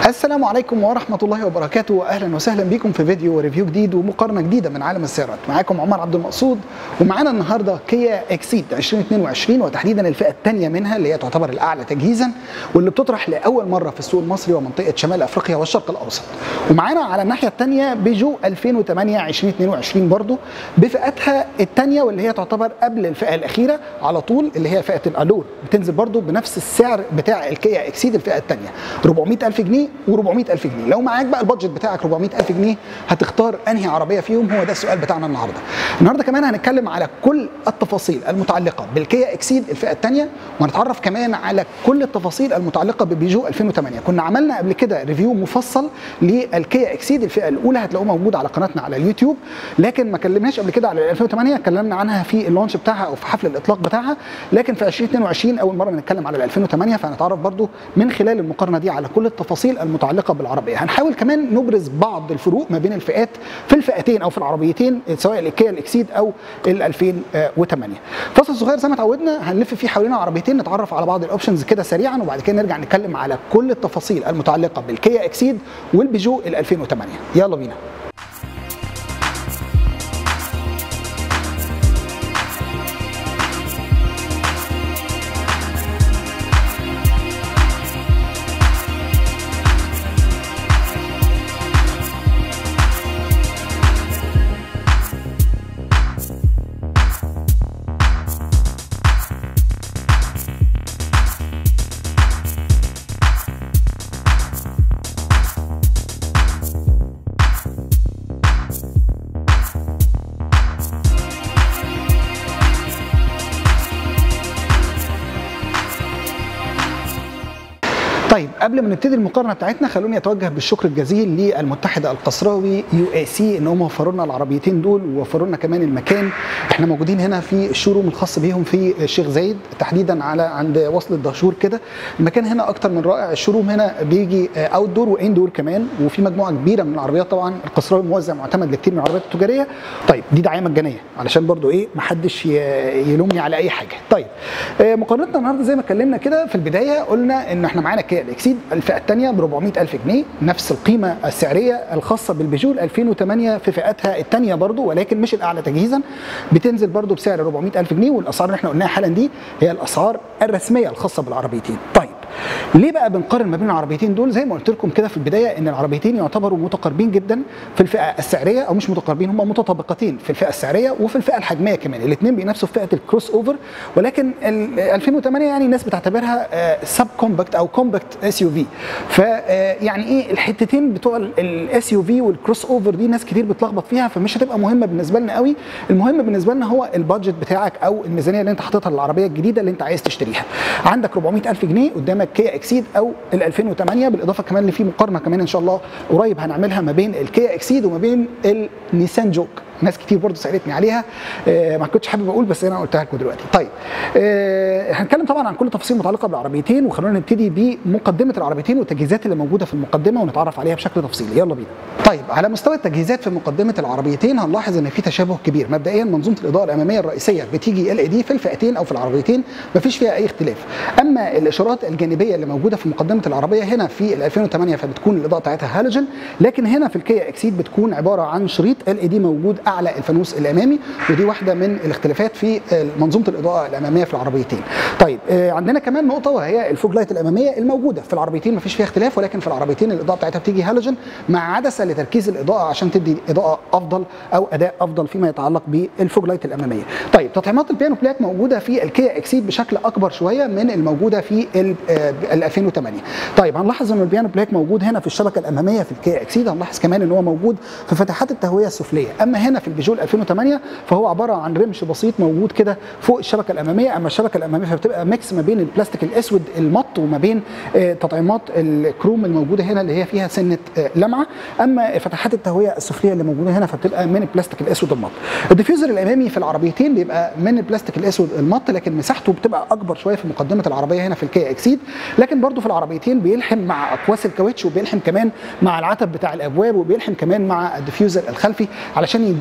السلام عليكم ورحمة الله وبركاته أهلا وسهلا بكم في فيديو وريفيو جديد ومقارنة جديدة من عالم السيارات معاكم عمر عبد المقصود ومعانا النهاردة كيا اكسيد 2022 وتحديدا الفئة الثانية منها اللي هي تعتبر الأعلى تجهيزا واللي بتطرح لأول مرة في السوق المصري ومنطقة شمال أفريقيا والشرق الأوسط ومعانا على الناحية الثانية بيجو 2008 2022 برضو بفئتها الثانية واللي هي تعتبر قبل الفئة الأخيرة على طول اللي هي فئة الألور بتنزل برضو بنفس السعر بتاع الكيا اكسيد الفئة الثانية 400000 جنيه و400000 جنيه لو معاك بقى البادجت بتاعك 400000 جنيه هتختار انهي عربيه فيهم هو ده السؤال بتاعنا النهارده النهارده كمان هنتكلم على كل التفاصيل المتعلقه بالكيا اكسيد الفئه الثانيه وهنتعرف كمان على كل التفاصيل المتعلقه ببيجو 2008 كنا عملنا قبل كده ريفيو مفصل للكيا اكسيد الفئه الاولى هتلاقوه موجود على قناتنا على اليوتيوب لكن ما كلمناش قبل كده على 2008 اتكلمنا عنها في اللونش بتاعها او في حفل الاطلاق بتاعها لكن في 2022 اول مره نتكلم على 2008 فهنتعرف برضو من خلال المقارنه دي على كل التفاصيل المتعلقه بالعربيه هنحاول كمان نبرز بعض الفروق ما بين الفئات في الفئتين او في العربيتين سواء الكيا الاكسيد او ال 2008 فاصل صغير زي ما اتعودنا هنلف فيه حوالين عربيتين نتعرف على بعض الاوبشنز كده سريعا وبعد كده نرجع نتكلم على كل التفاصيل المتعلقه بالكيا اكسيد والبيجو ال 2008 يلا بينا طيب قبل ما نبتدي المقارنه بتاعتنا خلوني اتوجه بالشكر الجزيل للمتحده القصراوي يو اي سي ان هم وفروا لنا العربيتين دول ووفروا لنا كمان المكان احنا موجودين هنا في الشوروم الخاص بيهم في الشيخ زايد تحديدا على عند وصل الدهشور كده المكان هنا اكتر من رائع الشوروم هنا بيجي اوت دور وان دور كمان وفي مجموعه كبيره من العربيات طبعا القصراوي موزع معتمد لكتير من العربيات التجاريه طيب دي دعايه مجانيه علشان برضو ايه محدش يلومني على اي حاجه طيب مقارنتنا النهارده زي ما اتكلمنا كده في البدايه قلنا ان احنا معانا كيا الاكسيد الفئه الثانيه ب 400000 جنيه نفس القيمه السعريه الخاصه بالبيجو 2008 في فئتها الثانيه برضو ولكن مش الاعلى تجهيزا بتنزل برضو بسعر 400000 جنيه والاسعار اللي احنا قلناها حالا دي هي الاسعار الرسميه الخاصه بالعربيتين طيب ليه بقى بنقارن ما بين العربيتين دول زي ما قلت لكم كده في البدايه ان العربيتين يعتبروا متقاربين جدا في الفئه السعريه او مش متقاربين هم متطابقتين في الفئه السعريه وفي الفئه الحجميه كمان الاثنين بينافسوا في فئه الكروس اوفر ولكن 2008 يعني الناس بتعتبرها سب كومباكت او كومباكت اس يو في فيعني ايه الحتتين بتوع الاس يو في والكروس اوفر دي ناس كتير بتلخبط فيها فمش هتبقى مهمه بالنسبه لنا قوي المهم بالنسبه لنا هو البادجت بتاعك او الميزانيه اللي انت حاططها للعربيه الجديده اللي انت عايز تشتريها عندك 400000 جنيه قدامك كيا اكسيد او ال 2008 بالاضافه كمان اللي في مقارنه كمان ان شاء الله قريب هنعملها ما بين الكيا اكسيد وما بين النيسان جوك ناس كتير برضه سالتني عليها آه ما كنتش حابب اقول بس انا قلتها لكم دلوقتي طيب آه هنتكلم طبعا عن كل تفاصيل متعلقه بالعربيتين وخلونا نبتدي بمقدمه العربيتين والتجهيزات اللي موجوده في المقدمه ونتعرف عليها بشكل تفصيلي يلا بينا طيب على مستوى التجهيزات في مقدمه العربيتين هنلاحظ ان في تشابه كبير مبدئيا منظومه الاضاءه الاماميه الرئيسيه بتيجي ال اي دي في الفئتين او في العربيتين ما فيش فيها اي اختلاف اما الاشارات الجانبيه اللي موجوده في مقدمه العربيه هنا في ال 2008 فبتكون الاضاءه بتاعتها هالوجن لكن هنا في الكيا اكسيد بتكون عباره عن شريط ال اي دي موجود اعلى الفانوس الامامي ودي واحده من الاختلافات في منظومه الاضاءه الاماميه في العربيتين طيب عندنا كمان نقطه وهي الفوج لايت الاماميه الموجوده في العربيتين ما فيش فيها اختلاف ولكن في العربيتين الاضاءه بتاعتها بتيجي هالوجن مع عدسه لتركيز الاضاءه عشان تدي اضاءه افضل او اداء افضل فيما يتعلق بالفوج لايت الاماميه طيب تطعيمات البيانو بلاك موجوده في الكيا اكسيد بشكل اكبر شويه من الموجوده في ال 2008 طيب هنلاحظ ان البيانو بلاك موجود هنا في الشبكه الاماميه في الكيا اكسيد هنلاحظ كمان ان هو موجود في فتحات التهويه السفليه اما هنا في البيجو 2008 فهو عباره عن رمش بسيط موجود كده فوق الشبكه الاماميه اما الشبكه الاماميه فبتبقى ميكس ما بين البلاستيك الاسود المط وما بين تطعيمات الكروم الموجوده هنا اللي هي فيها سنه لمعه اما فتحات التهويه السفليه اللي موجوده هنا فبتبقى من البلاستيك الاسود المط الديفيوزر الامامي في العربيتين بيبقى من البلاستيك الاسود المط لكن مساحته بتبقى اكبر شويه في مقدمه العربيه هنا في الكيا اكسيد لكن برضو في العربيتين بيلحم مع اقواس الكاوتش وبيلحم كمان مع العتب بتاع الابواب وبيلحم كمان مع الديفيوزر الخلفي علشان يدي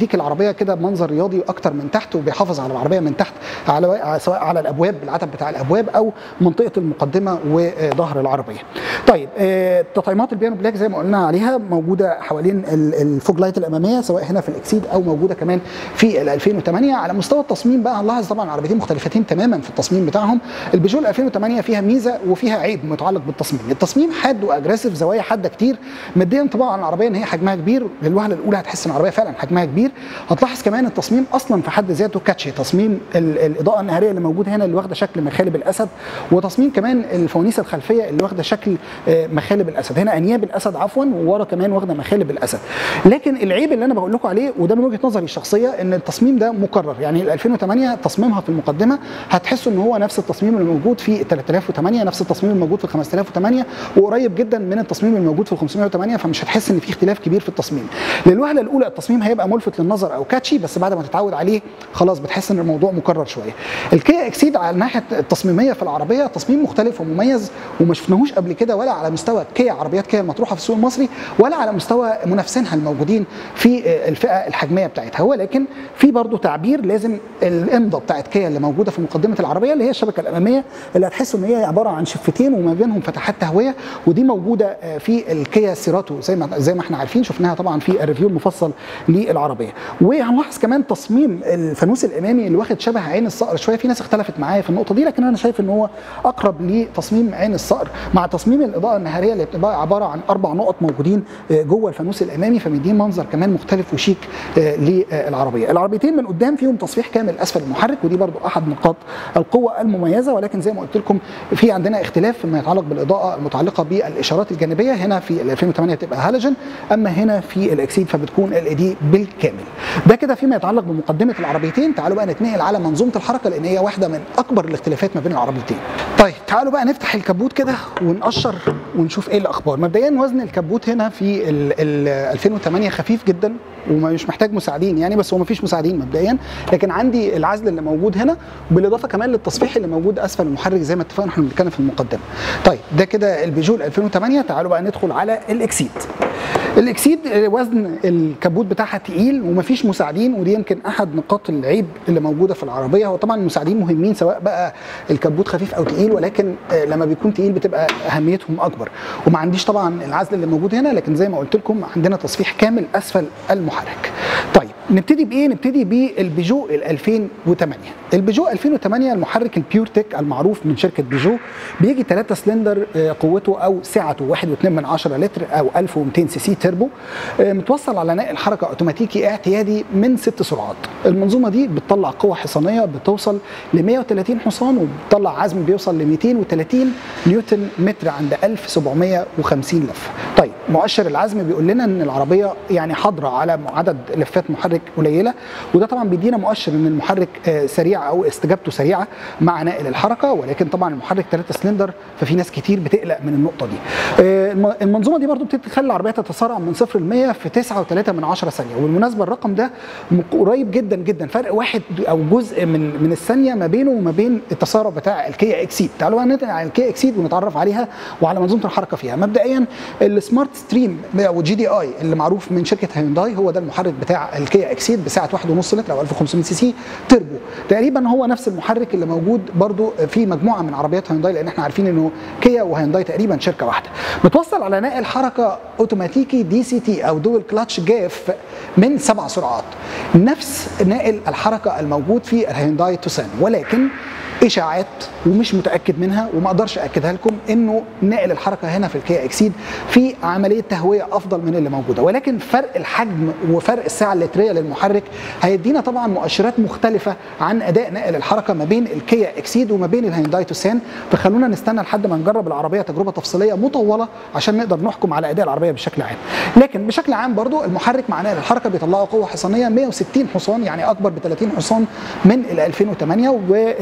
بيديك العربيه كده منظر رياضي اكتر من تحت وبيحافظ على العربيه من تحت على سواء على الابواب العتب بتاع الابواب او منطقه المقدمه وظهر العربيه. طيب آه، تطعيمات البيانو بلاك زي ما قلنا عليها موجوده حوالين ال- الفوج لايت الاماميه سواء هنا في الاكسيد او موجوده كمان في ال 2008 على مستوى التصميم بقى هنلاحظ طبعا عربيتين مختلفتين تماما في التصميم بتاعهم البيجو ال 2008 فيها ميزه وفيها عيب متعلق بالتصميم التصميم حاد واجريسيف زوايا حاده كتير مديا انطباع عن العربيه ان هي حجمها كبير للوهله الاولى هتحس ان العربيه فعلا حجمها كبير هتلاحظ كمان التصميم اصلا في حد ذاته كاتشي تصميم ال- الاضاءه النهاريه اللي موجود هنا اللي واخده شكل مخالب الاسد وتصميم كمان الفوانيس الخلفيه اللي واخده شكل آه، مخالب الاسد هنا انياب الاسد عفوا وورا كمان واخده مخالب الاسد لكن العيب اللي انا بقول لكم عليه وده من وجهه نظري الشخصيه ان التصميم ده مكرر يعني ال 2008 تصميمها في المقدمه هتحسوا ان هو نفس التصميم اللي موجود في 3008 نفس التصميم الموجود في 5008 وقريب جدا من التصميم الموجود في 508 فمش هتحس ان في اختلاف كبير في التصميم للوهله الاولى التصميم هيبقى ملفت للنظر او كاتشي بس بعد ما تتعود عليه خلاص بتحس ان الموضوع مكرر شويه الكيا اكسيد على الناحيه التصميميه في العربيه تصميم مختلف ومميز وما شفناهوش قبل كده ولا على مستوى كيا عربيات كيا المطروحه في السوق المصري ولا على مستوى منافسينها الموجودين في الفئه الحجميه بتاعتها ولكن في برضه تعبير لازم الامضه بتاعت كيا اللي موجوده في مقدمه العربيه اللي هي الشبكه الاماميه اللي هتحسوا ان هي عباره عن شفتين وما بينهم فتحات تهويه ودي موجوده في الكيا سيراتو زي ما زي ما احنا عارفين شفناها طبعا في الريفيو المفصل للعربيه وهنلاحظ كمان تصميم الفانوس الامامي اللي واخد شبه عين الصقر شويه في ناس اختلفت معايا في النقطه دي لكن انا شايف ان هو اقرب لتصميم عين الصقر مع تصميم الاضاءه النهاريه اللي بتبقى عباره عن اربع نقط موجودين جوه الفانوس الامامي فمدين منظر كمان مختلف وشيك للعربيه العربيتين من قدام فيهم تصفيح كامل اسفل المحرك ودي برضو احد نقاط القوه المميزه ولكن زي ما قلت لكم في عندنا اختلاف فيما يتعلق بالاضاءه المتعلقه بالاشارات الجانبيه هنا في ال 2008 بتبقى هالوجن اما هنا في الاكسيد فبتكون ال دي بالكامل ده كده فيما يتعلق بمقدمه العربيتين تعالوا بقى نتنقل على منظومه الحركه لان هي واحده من اكبر الاختلافات ما بين العربيتين طيب تعالوا بقى نفتح الكبوت كده ونقشر ونشوف ايه الاخبار مبدئيا وزن الكبوت هنا في ال ال 2008 خفيف جدا ومش محتاج مساعدين يعني بس هو مفيش مساعدين مبدئيا لكن عندي العزل اللي موجود هنا بالاضافه كمان للتصفيح اللي موجود اسفل المحرك زي ما اتفقنا احنا بنتكلم في المقدمه طيب ده كده البيجو 2008 تعالوا بقى ندخل على الاكسيد الاكسيد وزن الكبوت بتاعها تقيل ومفيش مساعدين ودي يمكن احد نقاط العيب اللي موجوده في العربيه هو طبعا المساعدين مهمين سواء بقى الكبوت خفيف او تقيل ولكن لما بيكون تقيل بتبقى اهميتهم اكبر وما عنديش طبعا العزل اللي موجود هنا لكن زي ما قلت لكم عندنا تصفيح كامل اسفل المحرك طيب نبتدي بايه نبتدي بالبيجو ال 2008 البيجو 2008 المحرك البيور تك المعروف من شركه بيجو بيجي 3 سلندر قوته او سعته 1.2 من 10 لتر او 1200 سي سي تربو متوصل على نقل حركه اوتوماتيكي اعتيادي من ست سرعات المنظومه دي بتطلع قوه حصانيه بتوصل ل 130 حصان وبتطلع عزم بيوصل ل 230 نيوتن متر عند 1750 لفه طيب مؤشر العزم بيقول لنا ان العربيه يعني حاضره على عدد لفات محرك قليله وده طبعا بيدينا مؤشر ان المحرك سريع او استجابته سريعه مع نقل الحركه ولكن طبعا المحرك 3 سلندر ففي ناس كتير بتقلق من النقطه دي المنظومه دي برضو بتخلي العربيه تتسارع من 0 ل 100 في 9.3 من 10 ثانيه وبالمناسبه الرقم ده قريب جدا جدا فرق واحد او جزء من من الثانيه ما بينه وما بين التسارع بتاع الكيا اكسيد تعالوا ننقل على الكيا اكسيد ونتعرف عليها وعلى منظومه الحركه فيها مبدئيا السمارت ستريم او جي دي اي اللي معروف من شركه هيونداي هو ده المحرك بتاع الكيا اكسيد بسعه 1.5 لتر او 1500 سي سي تربو تقريبا هو نفس المحرك اللي موجود برضو في مجموعه من عربيات هيونداي لان احنا عارفين انه كيا وهيونداي تقريبا شركه واحده متوصل على نقل حركه اوتوماتيكي دي سي تي او دول كلاتش جاف من سبع سرعات نفس ناقل الحركه الموجود في الهيونداي توسان ولكن اشاعات ومش متاكد منها وما اقدرش اكدها لكم انه نقل الحركه هنا في الكيا اكسيد في عمليه تهويه افضل من اللي موجوده ولكن فرق الحجم وفرق السعه اللتريه للمحرك هيدينا طبعا مؤشرات مختلفه عن اداء نقل الحركه ما بين الكيا اكسيد وما بين الهيونداي توسان فخلونا نستنى لحد ما نجرب العربيه تجربه تفصيليه مطوله عشان نقدر نحكم على اداء العربيه بشكل عام لكن بشكل عام برضو المحرك مع نقل الحركه بيطلعوا قوه حصانيه 160 حصان يعني اكبر ب 30 حصان من ال 2008 وعزم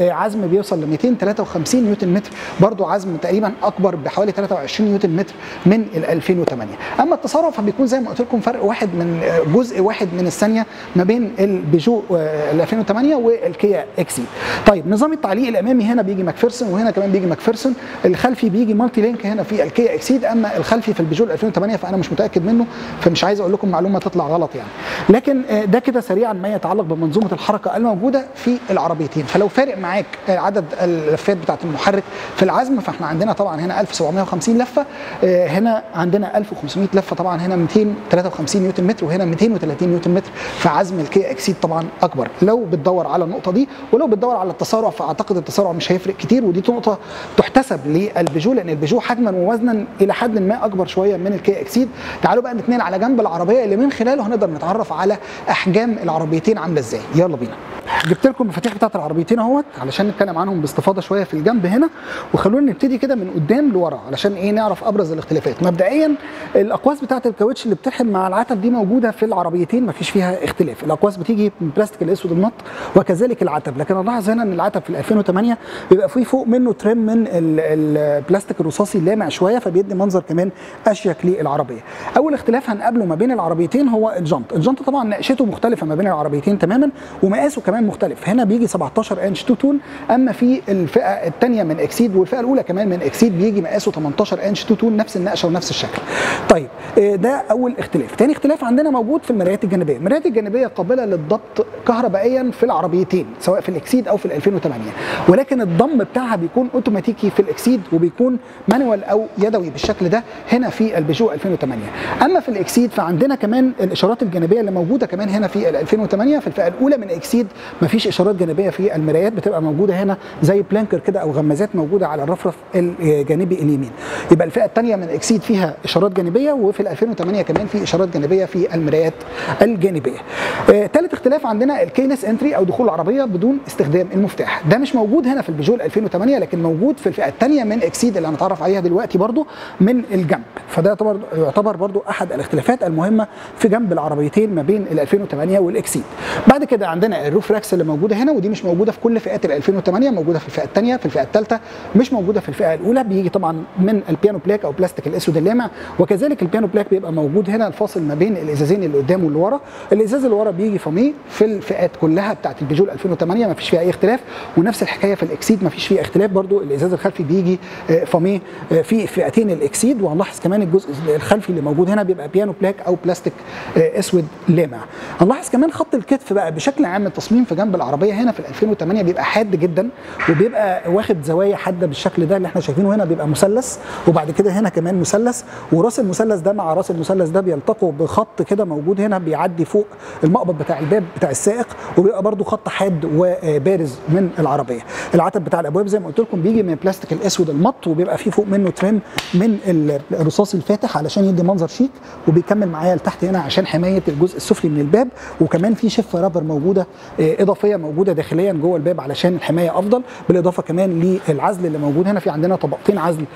العزم بيوصل ل 253 نيوتن متر برضو عزم تقريبا اكبر بحوالي 23 نيوتن متر من ال 2008 اما التسارع فبيكون زي ما قلت لكم فرق واحد من جزء واحد من الثانيه ما بين البيجو ال 2008 والكيا اكسي طيب نظام التعليق الامامي هنا بيجي ماكفيرسون وهنا كمان بيجي ماكفيرسون الخلفي بيجي مالتي لينك هنا في الكيا اكسيد اما الخلفي في البيجو 2008 فانا مش متاكد منه فمش عايز اقول لكم معلومه تطلع غلط يعني لكن ده كده سريعا ما يتعلق بمنظومه الحركه الموجوده في العربيتين فلو فارق معاك عدد اللفات بتاعه المحرك في العزم فاحنا عندنا طبعا هنا 1750 لفه هنا عندنا 1500 لفه طبعا هنا 253 نيوتن متر وهنا 230 نيوتن متر فعزم الكيا اكسيد طبعا اكبر لو بتدور على النقطه دي ولو بتدور على التسارع فاعتقد التسارع مش هيفرق كتير ودي نقطه تحتسب للبيجو لان البيجو حجما ووزنا الى حد ما اكبر شويه من الكيا اكسيد تعالوا بقى نتنقل على جنب العربيه اللي من خلاله هنقدر نتعرف على احجام العربيتين عامله ازاي يلا بينا جبت لكم المفاتيح بتاعت العربيتين اهوت علشان نتكلم عنهم باستفاضه شويه في الجنب هنا وخلونا نبتدي كده من قدام لورا علشان ايه نعرف ابرز الاختلافات مبدئيا الاقواس بتاعت الكاوتش اللي بتلحم مع العتب دي موجوده في العربيتين مفيش فيها اختلاف الاقواس بتيجي من بلاستيك الاسود المط وكذلك العتب لكن نلاحظ هنا ان العتب في 2008 بيبقى فيه فوق منه تريم من البلاستيك الرصاصي لامع شويه فبيدي منظر كمان اشيك للعربيه اول اختلاف هنقابله ما بين العربيتين هو الجنط الجنط طبعا نقشته مختلفه ما بين العربيتين تماما ومقاسه كمان مختلف هنا بيجي 17 انش تو تون اما في الفئه الثانيه من اكسيد والفئه الاولى كمان من اكسيد بيجي مقاسه 18 انش تو تون نفس النقشه ونفس الشكل طيب ده اول اختلاف ثاني اختلاف عندنا موجود في المرايات الجانبيه المرايات الجانبيه قابله للضبط كهربائيا في العربيتين سواء في الاكسيد او في ال 2008 ولكن الضم بتاعها بيكون اوتوماتيكي في الاكسيد وبيكون مانوال او يدوي بالشكل ده هنا في البيجو 2008 اما في الاكسيد فعندنا كمان الاشارات الجانبيه اللي موجوده كمان هنا في ال 2008 في الفئه الاولى من اكسيد مفيش اشارات جانبيه في المرايات بتبقى موجوده هنا زي بلانكر كده او غمازات موجوده على الرفرف الجانبي اليمين يبقى الفئه الثانيه من اكسيد فيها اشارات جانبيه وفي ال 2008 كمان في اشارات جانبيه في المرايات الجانبيه ثالث آه اختلاف عندنا الكيلس انتري او دخول العربيه بدون استخدام المفتاح ده مش موجود هنا في البيجو 2008 لكن موجود في الفئه الثانيه من اكسيد اللي هنتعرف عليها دلوقتي برضو من الجنب فده يعتبر يعتبر برضو احد الاختلافات المهمه في جنب العربيتين ما بين ال 2008 والاكسيد بعد كده عندنا الروف راكس اللي موجوده هنا ودي مش موجوده في كل فئات ال 2008 موجوده في الفئه الثانيه في الفئه الثالثه مش موجوده في الفئه الاولى بيجي طبعا من البيانو بلاك او بلاستيك الاسود اللامع وكذلك البيانو بلاك بيبقى موجود هنا الفاصل ما بين الازازين اللي قدام واللي ورا الازاز اللي ورا بيجي فاميه في الفئات كلها بتاعت البيجو 2008 ما فيش فيها اي اختلاف ونفس الحكايه في الاكسيد ما فيش فيه اختلاف برضو الازاز الخلفي بيجي فاميه في فئتين الاكسيد وهنلاحظ كمان الجزء الخلفي اللي موجود هنا بيبقى بيانو بلاك او بلاستيك اسود لامع هنلاحظ كمان خط الكتف بقى بشكل عام التصميم في جنب العربيه هنا في 2008 بيبقى حاد جدا وبيبقى واخد زوايا حاده بالشكل ده اللي احنا شايفينه هنا بيبقى مثلث وبعد كده هنا كمان مثلث وراس المثلث ده مع راس المثلث ده بيلتقوا بخط كده موجود هنا بيعدي فوق المقبض بتاع الباب بتاع السائق وبيبقى برده خط حاد وبارز من العربيه العتب بتاع الابواب زي ما قلت لكم بيجي من البلاستيك الاسود المط وبيبقى فيه فوق منه تريم من الرصاص الفاتح علشان يدي منظر شيك وبيكمل معايا لتحت هنا عشان حمايه الجزء السفلي من الباب وكمان في شفه رابر موجوده اضافيه موجوده داخليا جوه الباب علشان الحمايه افضل بالاضافه كمان للعزل اللي موجود هنا في عندنا طبقتين عزل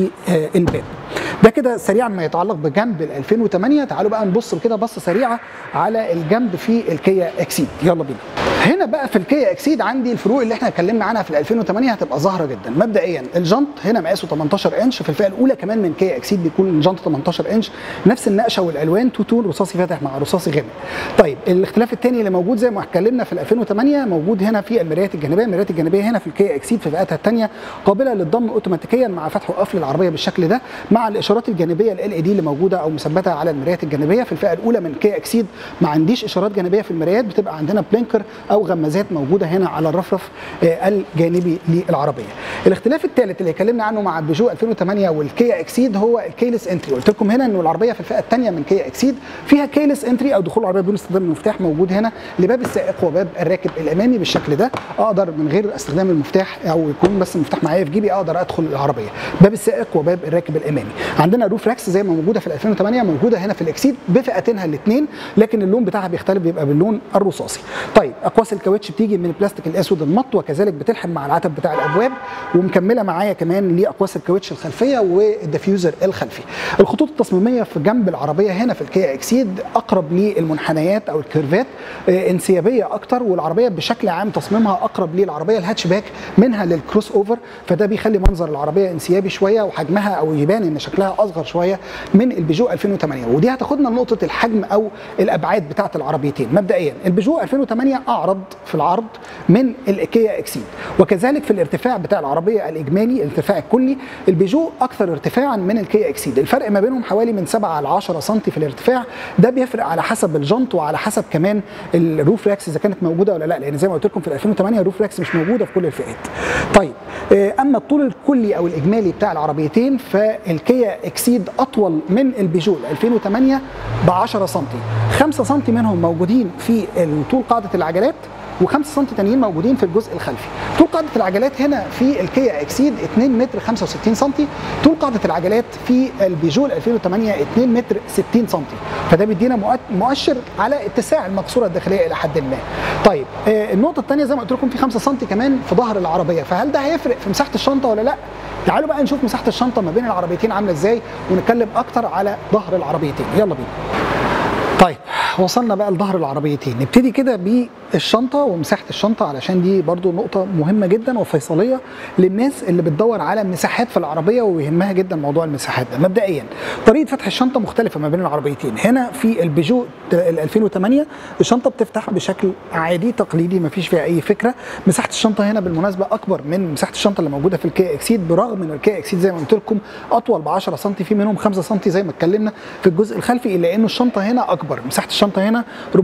للباب ده كده سريعا ما يتعلق بجنب ال 2008 تعالوا بقى نبص كده بصه سريعه على الجنب في الكيا اكسيد يلا بينا هنا بقى في الكيا اكسيد عندي الفروق اللي احنا اتكلمنا عنها في ال 2008 هتبقى ظاهره جدا مبدئيا الجنط هنا مقاسه 18 انش في الفئه الاولى كمان من كيا اكسيد بيكون الجنط 18 انش نفس النقشه والالوان تو تون رصاصي فاتح مع رصاصي غامق طيب الاختلاف الثاني اللي موجود زي ما اتكلمنا في ال 2008 موجود هنا في المرايات الجانبيه المرايات الجانبيه هنا في الكيا اكسيد في فئاتها الثانيه قابله للضم اوتوماتيكيا مع فتح وقفل العربيه بالشكل ده مع الاشارات الجانبيه ال اي دي اللي موجوده او مثبته على المرايات الجانبيه في الفئه الاولى من كيا اكسيد ما عنديش اشارات جانبيه في المرايات بتبقى عندنا بلينكر او غمازات موجوده هنا على الرفرف الجانبي للعربيه الاختلاف الثالث اللي اتكلمنا عنه مع البيجو 2008 والكيا اكسيد هو الكيلس انتري قلت لكم هنا انه العربيه في الفئه الثانيه من كيا اكسيد فيها كيلس انتري او دخول العربيه بدون استخدام المفتاح موجود هنا لباب السائق وباب الراكب الامامي بالشكل ده اقدر من غير استخدام المفتاح او يكون بس المفتاح معايا في جيبي اقدر ادخل العربيه باب السائق وباب الراكب الامامي عندنا روف راكس زي ما موجوده في 2008 موجوده هنا في الاكسيد بفئتينها الاثنين لكن اللون بتاعها بيختلف بيبقى باللون الرصاصي طيب اقواس الكاوتش بتيجي من البلاستيك الاسود المط وكذلك بتلحم مع العتب بتاع الابواب ومكمله معايا كمان لاقواس الكاوتش الخلفيه والديفيوزر الخلفي الخطوط التصميميه في جنب العربيه هنا في الكيا اكسيد اقرب للمنحنيات او الكيرفات انسيابيه اكتر والعربيه بشكل عام تصميمها اقرب للعربيه الهاتشباك منها للكروس اوفر فده بيخلي منظر العربيه انسيابي شويه وحجمها او يبان ان شكلها اصغر شويه من البيجو 2008 ودي هتاخدنا لنقطه الحجم او الابعاد بتاعه العربيتين مبدئيا البيجو 2008 اعرض في العرض من الايكيا اكسيد وكذلك في الارتفاع بتاع العربيه الاجمالي الارتفاع الكلي البيجو اكثر ارتفاعا من الكيا اكسيد الفرق ما بينهم حوالي من 7 ل 10 سم في الارتفاع ده بيفرق على حسب الجنط وعلى حسب كمان الروف راكس اذا كانت موجوده ولا لا لان زي ما قلت لكم في 2008 الروف راكس مش موجوده في كل الفئات طيب اما الطول الكلي او الاجمالي بتاع العربيتين فالكيا اكسيد اطول من البيجو 2008 ب 10 سم 5 سم منهم موجودين في طول قاعده العجلات و5 سم تانيين موجودين في الجزء الخلفي طول قاعده العجلات هنا في الكيا اكسيد 2 متر 65 سم طول قاعده العجلات في البيجو 2008 2 متر 60 سم فده بيدينا مؤشر على اتساع المقصوره الداخليه الى حد ما طيب آه النقطه الثانيه زي ما قلت لكم في 5 سم كمان في ظهر العربيه فهل ده هيفرق في مساحه الشنطه ولا لا تعالوا بقى نشوف مساحه الشنطه ما بين العربيتين عامله ازاي ونتكلم اكتر على ظهر العربيتين يلا بينا طيب وصلنا بقى لظهر العربيتين نبتدي كده بالشنطه ومساحه الشنطه علشان دي برضو نقطه مهمه جدا وفيصليه للناس اللي بتدور على مساحات في العربيه ويهمها جدا موضوع المساحات ده مبدئيا طريقه فتح الشنطه مختلفه ما بين العربيتين هنا في البيجو ال 2008 الشنطه بتفتح بشكل عادي تقليدي ما فيش فيها اي فكره مساحه الشنطه هنا بالمناسبه اكبر من مساحه الشنطه اللي موجوده في الكيا اكسيد برغم ان الكيا اكسيد زي ما قلت لكم اطول ب 10 سم في منهم 5 سم زي ما اتكلمنا في الجزء الخلفي الا انه الشنطه هنا اكبر مساحه الشنطه هنا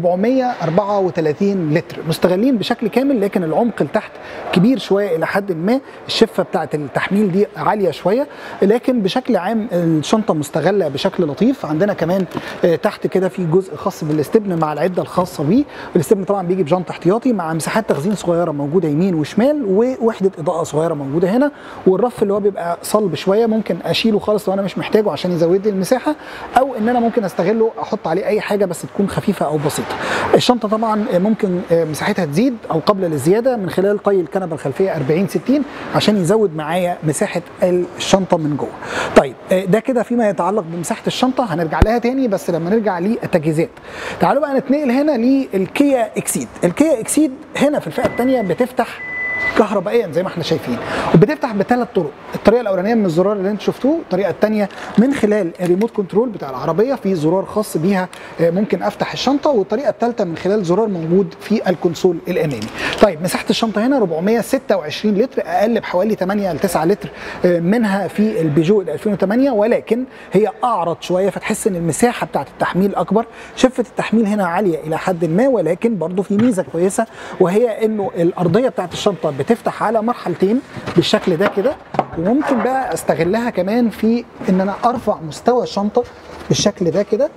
434 لتر مستغلين بشكل كامل لكن العمق لتحت كبير شويه الى حد ما الشفه بتاعه التحميل دي عاليه شويه لكن بشكل عام الشنطه مستغله بشكل لطيف عندنا كمان تحت كده في جزء خاص بالاستبن مع العده الخاصه بيه الاستبن طبعا بيجي بجنط احتياطي مع مساحات تخزين صغيره موجوده يمين وشمال ووحده اضاءه صغيره موجوده هنا والرف اللي هو بيبقى صلب شويه ممكن اشيله خالص لو انا مش محتاجه عشان يزود لي المساحه او ان انا ممكن استغله احط عليه اي حاجه بس تكون خفيفه او بسيطه الشنطه طبعا ممكن مساحتها تزيد او قبل للزياده من خلال طي الكنبه الخلفيه 40 60 عشان يزود معايا مساحه الشنطه من جوه طيب ده كده فيما يتعلق بمساحه الشنطه هنرجع لها تاني بس لما نرجع للتجهيزات تعالوا بقى نتنقل هنا للكيا اكسيد الكيا اكسيد هنا في الفئه الثانيه بتفتح كهربائيا زي ما احنا شايفين وبتفتح بثلاث طرق الطريقه الاولانيه من الزرار اللي انتم شفتوه الطريقه الثانيه من خلال الريموت كنترول بتاع العربيه في زرار خاص بيها ممكن افتح الشنطه والطريقه الثالثه من خلال زرار موجود في الكونسول الامامي طيب مساحه الشنطه هنا 426 لتر اقل بحوالي 8 ل 9 لتر منها في البيجو 2008 ولكن هي اعرض شويه فتحس ان المساحه بتاعه التحميل اكبر شفه التحميل هنا عاليه الى حد ما ولكن برضه في ميزه كويسه وهي انه الارضيه بتاعه الشنطه بتفتح على مرحلتين بالشكل ده كده وممكن بقى استغلها كمان في ان انا ارفع مستوى الشنطه بالشكل ده كده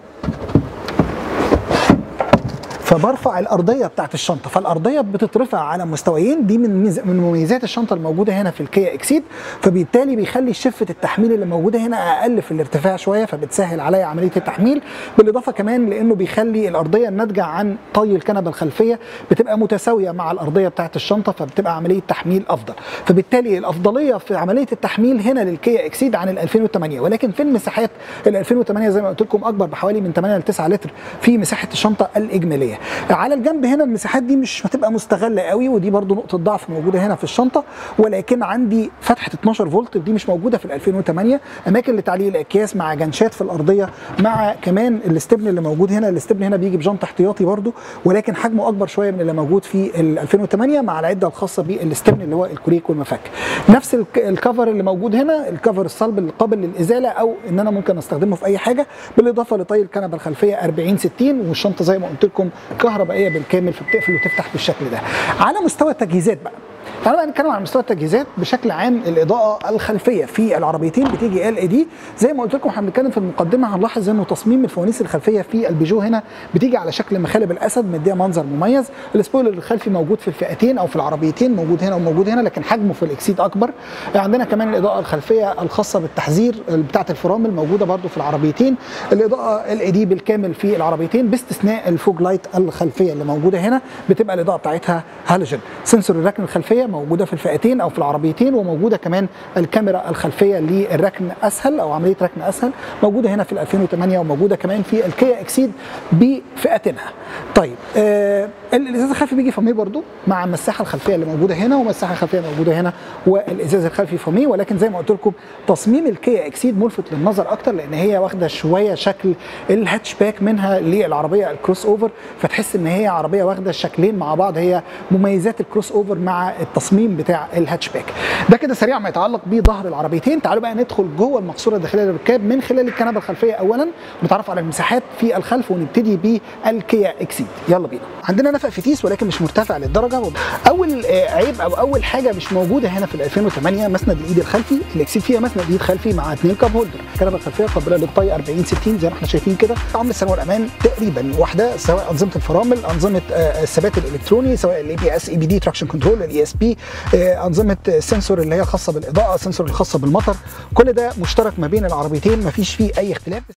فبرفع الارضيه بتاعت الشنطه فالارضيه بتترفع على مستويين دي من ميز... من مميزات الشنطه الموجوده هنا في الكيا اكسيد فبالتالي بيخلي شفه التحميل اللي موجوده هنا اقل في الارتفاع شويه فبتسهل عليا عمليه التحميل بالاضافه كمان لانه بيخلي الارضيه الناتجه عن طي الكنبه الخلفيه بتبقى متساويه مع الارضيه بتاعت الشنطه فبتبقى عمليه تحميل افضل فبالتالي الافضليه في عمليه التحميل هنا للكيا اكسيد عن ال 2008 ولكن في المساحات ال 2008 زي ما قلت لكم اكبر بحوالي من 8 ل 9 لتر في مساحه الشنطه الاجماليه على الجنب هنا المساحات دي مش هتبقى مستغله قوي ودي برضو نقطه ضعف موجوده هنا في الشنطه ولكن عندي فتحه 12 فولت دي مش موجوده في ال 2008 اماكن لتعليق الاكياس مع جنشات في الارضيه مع كمان الاستبن اللي موجود هنا الاستبن هنا بيجي بجنط احتياطي برضو ولكن حجمه اكبر شويه من اللي موجود في ال 2008 مع العده الخاصه بالاستبن اللي هو الكوريك والمفك نفس الكفر اللي موجود هنا الكفر الصلب اللي قابل للازاله او ان انا ممكن استخدمه في اي حاجه بالاضافه لطي الكنبه الخلفيه 40 60 والشنطه زي ما قلت لكم كهربائيه بالكامل فبتقفل وتفتح بالشكل ده على مستوى التجهيزات بقى تعالوا بقى نتكلم عن مستوى التجهيزات بشكل عام الاضاءه الخلفيه في العربيتين بتيجي ال اي دي زي ما قلت لكم احنا بنتكلم في المقدمه هنلاحظ انه تصميم الفوانيس الخلفيه في البيجو هنا بتيجي على شكل مخالب الاسد مديها منظر مميز السبويلر الخلفي موجود في الفئتين او في العربيتين موجود هنا وموجود هنا لكن حجمه في الاكسيد اكبر عندنا كمان الاضاءه الخلفيه الخاصه بالتحذير بتاعه الفرامل موجوده برده في العربيتين الاضاءه ال اي دي بالكامل في العربيتين باستثناء الفوج لايت الخلفيه اللي موجوده هنا بتبقى الاضاءه بتاعتها هالوجين سنسور الركن الخلفيه موجوده في الفئتين او في العربيتين وموجوده كمان الكاميرا الخلفيه للركن اسهل او عمليه ركن اسهل موجوده هنا في ال 2008 وموجوده كمان في الكيا اكسيد بفئتينها طيب آه الازاز الخلفي بيجي فاميه برضو مع المساحه الخلفيه اللي موجوده هنا والمساحه الخلفيه موجوده هنا والازاز الخلفي فاميه ولكن زي ما قلت لكم تصميم الكيا اكسيد ملفت للنظر اكتر لان هي واخده شويه شكل الهاتشباك منها للعربيه الكروس اوفر فتحس ان هي عربيه واخده الشكلين مع بعض هي مميزات الكروس اوفر مع التصميم بتاع الهاتشباك ده كده سريع ما يتعلق بظهر العربيتين تعالوا بقى ندخل جوه المقصوره الداخليه للركاب من خلال الكنبه الخلفيه اولا نتعرف على المساحات في الخلف ونبتدي بالكيا اكسيد يلا بينا عندنا نفق فتيس ولكن مش مرتفع للدرجه اول عيب او اول حاجه مش موجوده هنا في ال 2008 مسند الايد الخلفي الاكسيد فيها مسند ايد خلفي مع اثنين كاب هولدر الكنبه الخلفيه قابله للطي 40 60 زي ما احنا شايفين كده عمر السلامه والامان تقريبا واحده سواء انظمه الفرامل انظمه الثبات الالكتروني سواء الاي بي اس اي بي دي تراكشن كنترول الاي اس بي انظمه السنسور اللي هي الخاصه بالاضاءه السنسور الخاصه بالمطر كل ده مشترك ما بين العربيتين ما فيش فيه اي اختلاف